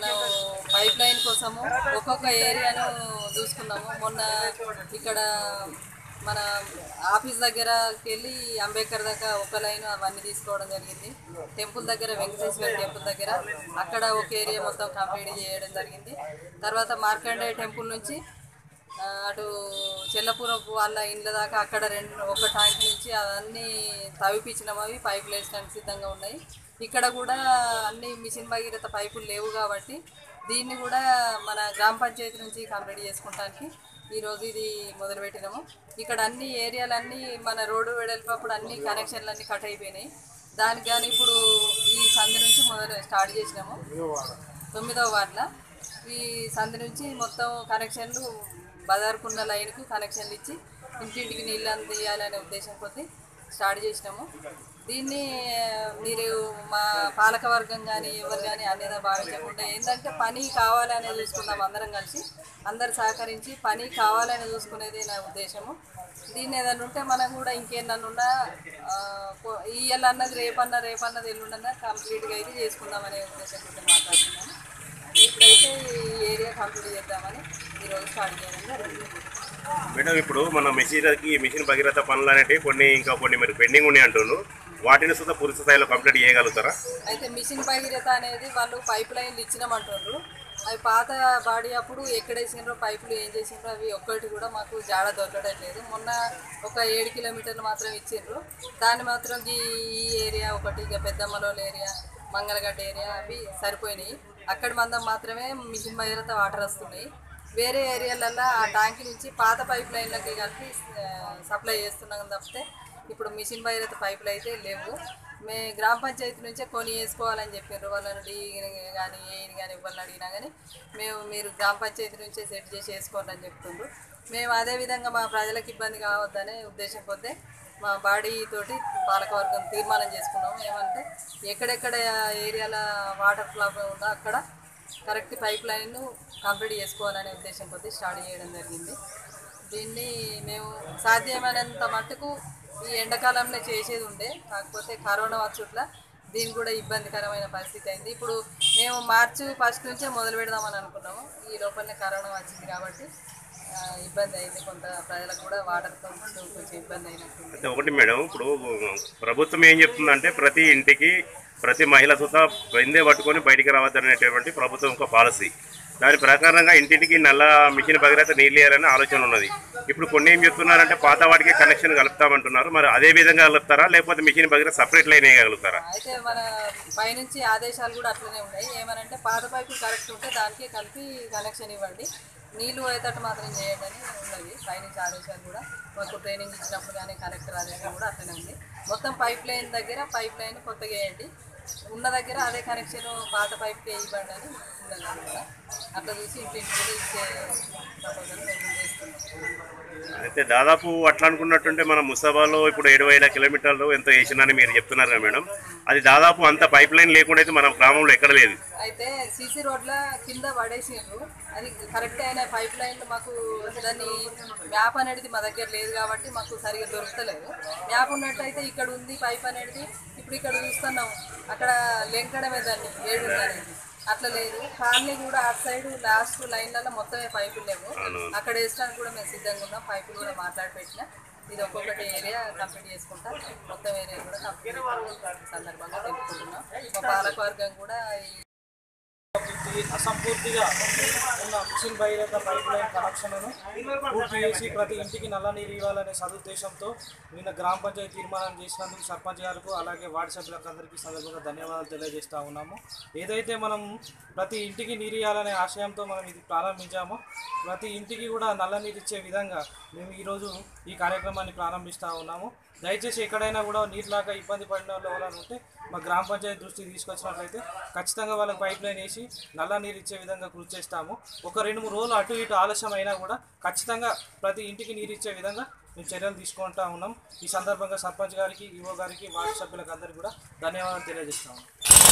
pipe line కోసము ఒక్కొక్క ఏరియాను చూసుకున్నాము మొన్న ఇక్కడ మన ఆఫీస్ దగ్గరకి వెళ్ళి అంబేద్కర్ దాకా ఒక లైన్ అవన్నీ తీసుకోవడం జరిగింది టెంపుల్ దగ్గర వెంకటేశ్వర టెంపుల్ దగ్గర అక్కడ ఒక ఏరియా మొత్తం కంప్లీట్ చేయడం జరిగింది తర్వాత మార్కండే టెంపుల్ నుంచి ఆ, అటు చెల్లపురపు వాళ్ళ ఇండ్ల దాకా అక్కడ రెండు ఒక ట్యాంక్ నుంచి అవన్నీ తవ్విపించినాం అవి పైపులు వేసడానికి సిద్ధంగా ఉన్నాయి ఇక్కడ కూడా అన్ని మిషన్ భగీరథ పైపులు లేవు కాబట్టి దీన్ని కూడా మన గ్రామ పంచాయతీ నుంచి కంప్లీట్ చేసుకుంటానికి ఈరోజు ఇది మొదలుపెట్టినాము ఇక్కడ అన్ని ఏరియాలన్నీ మన రోడ్డు వెడల్పప్పుడు అన్ని కనెక్షన్లు అన్నీ కట్ అయిపోయినాయి దానికి కానీ ఇప్పుడు ఈ సంధి నుంచి మొదలు స్టార్ట్ చేసినాము తొమ్మిదవ వార్డుల ఈ సంధి నుంచి మొత్తం కనెక్షన్లు బజార్కున్న లైన్కు కనెక్షన్లు ఇచ్చి ఇంటింటికి నీళ్ళు అందియాలనే ఉద్దేశం కొద్దీ స్టార్ట్ చేసినాము దీన్ని మీరు మా పాలక వర్గం కానీ ఎవరు కానీ అనేది భావించకుండా ఏంటంటే పని కావాలనే చూసుకుందాం అందరం కలిసి అందరు సహకరించి పని కావాలని చూసుకునేది నా ఉద్దేశము దీన్ని ఏదైనా ఉంటే మనం కూడా ఇంకేదన్నా ఉన్నా ఇయ్యాల అన్నది రేపన్న రేపన్నది ఎల్లుండన్నా కంప్లీట్గా అయితే చేసుకుందామనే ఉద్దేశంతో మాట్లాడుతున్నాను ఇప్పుడైతే ఈ ఏరియా కంప్లీట్ చేద్దామని ఈరోజు స్టార్ట్ చేయడం జరిగింది మేడం ఇప్పుడు మన మెషిన్కి మిషన్ భగీరథ పనులు అనేటివి కొన్ని ఇంకా కొన్ని మీరు పెండింగ్ ఉన్నాయి అంటున్నారు వాటిని సుధా పూర్తి స్థాయిలో కంప్లీట్ చేయగలుగుతారా అయితే మిషన్ భగీరథ అనేది వాళ్ళు పైప్ లైన్లు ఇచ్చినామంటుండ్రు అవి పాత బాడీ అప్పుడు ఎక్కడేసిండ్రో పైపులు ఏం చేసిండ్రో అవి ఒక్కటి కూడా మాకు జాడ దొరకడం లేదు మొన్న ఒక ఏడు కిలోమీటర్లు మాత్రం ఇచ్చిండ్రు దాన్ని మాత్రం ఈ ఈ ఏరియా ఒకటి ఇక పెద్దమ్మలోల ఏరియా మంగళగడ్డ ఏరియా అవి సరిపోయినాయి అక్కడి మందం మాత్రమే మిషన్ భగీరథ వాటర్ వస్తున్నాయి వేరే ఏరియాలల్లో ఆ ట్యాంక్ నుంచి పాత పైప్ లైన్లకి కలిపి ఆ, సప్లై చేస్తున్నాం తప్పితే ఇప్పుడు మిషన్ భగీరథ పైపులు అయితే లేవు మే గ్రామ పంచాయతీ నుంచే కొని వేసుకోవాలని చెప్పారు వాళ్ళని డీ కానీ ఏని కానీ ఇవ్వాలని అడిగినా కానీ మేము మీరు గ్రామ పంచాయతీ నుంచే సెట్ చేసి వేసుకోవాలని చెప్తుండ్రు మేము అదే విధంగా మా ప్రజలకు ఇబ్బంది కావద్దనే ఉద్దేశం కొద్దే మా బాడీ తోటి పాలకవర్గం తీర్మానం చేసుకున్నాము ఏమంటే ఎక్కడెక్కడ ఏరియాల వాటర్ ఫ్లాప్ ఉందో అక్కడ కరెక్ట్ పైప్ లైన్ కంప్లీట్ చేసుకోవాలనే ఉద్దేశం కొద్ది స్టార్ట్ చేయడం జరిగింది దీన్ని మేము సాధ్యమైనంత మట్టుకు ఈ ఎండాకాలంలో చేసేది ఉండే కాకపోతే కరోనా వచ్చుట్ల దీని కూడా ఇబ్బందికరమైన పరిస్థితి అయింది ఇప్పుడు మేము మార్చి ఫస్ట్ నుంచే మొదలు పెడదామని అనుకున్నాము ఈ లోపలనే కరోనా వచ్చింది కాబట్టి ఆ, ఇబ్బంది అయింది కొంత ప్రజలకు కూడా వాటర్తో కొంచెం ఇబ్బంది అయినట్టుంది అయితే ఒకటి మేడం ఇప్పుడు ప్రభుత్వం ఏం చెప్తుందంటే ప్రతి ఇంటికి ప్రతి మహిళ సుత వెందే పట్టుకొని బయటికి రావద్దనేటువంటి ప్రభుత్వం ఒక పాలసీ దాని ప్రకారంగా ఇంటింటికి నల్ల మిషన్ భగీరథ నీళ్ళు వేయాలనే ఆలోచన ఉన్నది ఇప్పుడు కొన్ని ఏం చెప్తున్నారంటే పాత వాటికి కనెక్షన్ కలుపుతామంటున్నారు మరి అదే విధంగా కలుపుతారా లేకపోతే మిషన్ భగీరథ సపరేట్ లైన్ వేయగలుగుతారా అయితే మన పైనుంచి ఆదేశాలు కూడా అట్లనే ఉన్నాయి ఏమనంటే పాత పైపు కరెక్ట్ ఉంటే దానికి కలిపి కనెక్షన్ ఇవ్వండి నీళ్లు పోయేటట్టు మాత్రం చేయండి అని ఉన్నది పైనుంచి ఆదేశాలు కూడా మాకు ట్రైనింగ్ ఇచ్చినప్పుడు కానీ కలెక్టర్ ఆదేశం కూడా అట్లనే ఉంది మొత్తం పైప్ లైన్ దగ్గర పైప్ లైన్ కొత్తగా వేయండి ఉన్న దగ్గర అదే కనెక్షన్ పాత పైప్కి ఇవ్వండి అని ఉన్నది అన్నమాట అట్లా చూసి ఇంటింటి కూడా ఇచ్చే ప్రపోజల్ మేము చేస్తున్నాం అయితే దాదాపు అట్లా అనుకున్నట్టుంటే మన ముసాబాలో ఇప్పుడు ఏడు వేల కిలోమీటర్లు ఎంతో వేసినని మీరు చెప్తున్నారు కదా మేడం అది దాదాపు అంత పైప్ లైన్ లేకుండా అయితే మన గ్రామంలో ఎక్కడ లేదు అయితే సీసీ రోడ్ల కింద పడేసిండ్రు అది కరెక్ట్ అయిన పైప్ లైన్ మాకు దాన్ని మ్యాప్ అనేది మా దగ్గర లేదు కాబట్టి మాకు సరిగా దొరుకుతలేదు మ్యాప్ ఉన్నట్టయితే ఇక్కడ ఉంది పైప్ అనేది ఇప్పుడు ఇక్కడ చూస్తున్నాం అక్కడ లెంకడమే దాన్ని ఏడు ఉంది అనేది అట్లా లేదు కాలనీ కూడా అటు సైడ్ లాస్ట్ లైన్లలో మొత్తమే పైపులు లేవు అక్కడ వేసడానికి కూడా మేము సిద్ధంగా ఉన్నాం పైపులు కూడా మాట్లాడి పెట్టిన ఇది ఒక్కొక్కటి ఏరియా కంప్లీట్ చేసుకుంటా మొత్తం ఏరియా కూడా కంప్లీట్ సందర్భంగా తెలుపుకుంటున్నాం మా పాలకవర్గం కూడా ఈ పూర్తి అసంపూర్తిగా ఉన్న మిషన్ భగీరథ పైప్ లైన్ కనెక్షన్ను పూర్తి చేసి ప్రతి ఇంటికి నల్ల నీరు ఇవ్వాలనే సదుద్దేశంతో నిన్న గ్రామ పంచాయతీ తీర్మానం చేసినందుకు సర్పంచ్ గారికి అలాగే వార్డు సభ్యులకు అందరికీ సందర్భంగా ధన్యవాదాలు తెలియజేస్తా ఉన్నాము ఏదైతే మనం ప్రతి ఇంటికి నీరు ఇవ్వాలనే ఆశయంతో మనం ఇది ప్రారంభించామో ప్రతి ఇంటికి కూడా నల్ల నీరు ఇచ్చే విధంగా మేము ఈరోజు ఈ కార్యక్రమాన్ని ప్రారంభిస్తూ ఉన్నాము దయచేసి ఎక్కడైనా కూడా నీరులాగా ఇబ్బంది పడిన వాళ్ళు ఎవరైనా ఉంటే మా గ్రామ పంచాయతీ దృష్టికి తీసుకొచ్చినట్లయితే ఖచ్చితంగా వాళ్ళకి పైప్ లైన్ వేసి నల్ల నీరు ఇచ్చే విధంగా కృషి చేస్తాము ఒక రెండు మూడు రోజులు అటు ఇటు ఆలస్యం అయినా కూడా ఖచ్చితంగా ప్రతి ఇంటికి నీరు ఇచ్చే విధంగా మేము చర్యలు తీసుకుంటా ఉన్నాం ఈ సందర్భంగా సర్పంచ్ గారికి ఈవో గారికి వార్డు సభ్యులకు అందరికీ కూడా ధన్యవాదాలు తెలియజేస్తాము